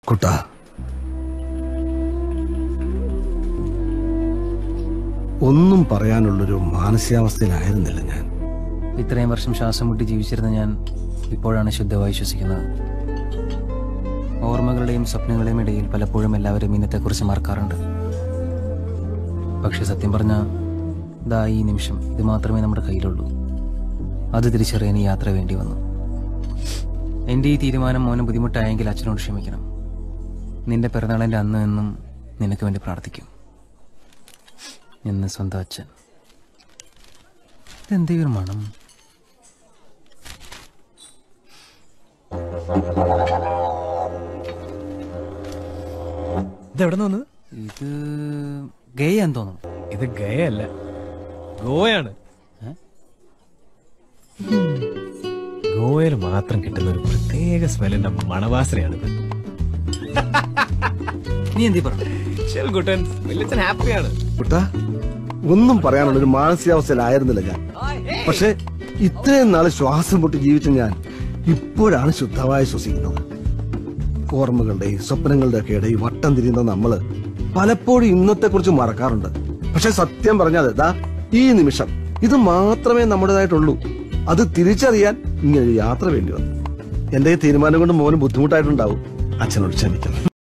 കുട്ടാ ഒന്നും പറയാനുള്ളൊരു മാനസികാവസ്ഥയിലായിരുന്നില്ല ഞാൻ ഇത്രയും വർഷം ശ്വാസം മുട്ടി ജീവിച്ചിരുന്ന ഞാൻ ഇപ്പോഴാണ് ശുദ്ധമായി ശ്വസിക്കുന്നത് ഓർമ്മകളുടെയും സ്വപ്നങ്ങളുടെയും ഇടയിൽ പലപ്പോഴും എല്ലാവരും ഇന്നത്തെക്കുറിച്ച് മറക്കാറുണ്ട് പക്ഷെ സത്യം പറഞ്ഞ ദാ ഈ നിമിഷം ഇത് മാത്രമേ നമ്മുടെ കയ്യിലുള്ളൂ അത് തിരിച്ചറിയാൻ ഈ യാത്ര വേണ്ടി വന്നു എൻ്റെ ഈ തീരുമാനം മോന് ബുദ്ധിമുട്ടായെങ്കിൽ അച്ഛനോട് ക്ഷമിക്കണം നിന്റെ പിറന്നാളിൻ്റെ അന്ന് എന്നും നിനക്ക് വേണ്ടി പ്രാർത്ഥിക്കും എന്ന് സ്വന്തം അച്ഛൻ ഇതെന്തേ ഒരു മണം ഇതെവിടെ നിന്ന് വന്നത് ഇത് ഗേയാന്ന് തോന്നുന്നു ഇത് ഗയല്ല ഗോവയാണ് ഏ? ഗോവയിൽ മാത്രം കിട്ടുന്ന ഒരു പ്രത്യേക സ്മെല്ലിന്റെ മണവാസനയാണിത് നീ എന്തീ പറഞ്ഞു ചെൽകുട്ടൻ വലിയച്ഛൻ ഹാപ്പിയാണ് കുട്ടാ ഒന്നും പറയാനുള്ളൊരു മാനസികാവസ്ഥയിലായിരുന്നില്ല ഞാൻ പക്ഷെ ഇത്രയും നാള് ശ്വാസം പൊട്ടി ജീവിച്ച ഞാൻ ഇപ്പോഴാണ് ശുദ്ധമായി ശ്വസിക്കുന്നത് ഓർമ്മകളുടെയും സ്വപ്നങ്ങളുടെ ഒക്കെ ഇടയിൽ വട്ടം തിരിയുന്ന നമ്മള് പലപ്പോഴും ഇന്നത്തെ കുറിച്ച് മറക്കാറുണ്ട് പക്ഷെ സത്യം പറഞ്ഞാൽ ദാ ഈ നിമിഷം ഇത് മാത്രമേ നമ്മുടേതായിട്ടുള്ളൂ അത് തിരിച്ചറിയാൻ ഇങ്ങനെ ഒരു യാത്ര വേണ്ടി വന്നു എന്റെ ഈ തീരുമാനം കൊണ്ട് മോന് ബുദ്ധിമുട്ടായിട്ടുണ്ടാവും അച്ഛനോട് ക്ഷമിക്കണം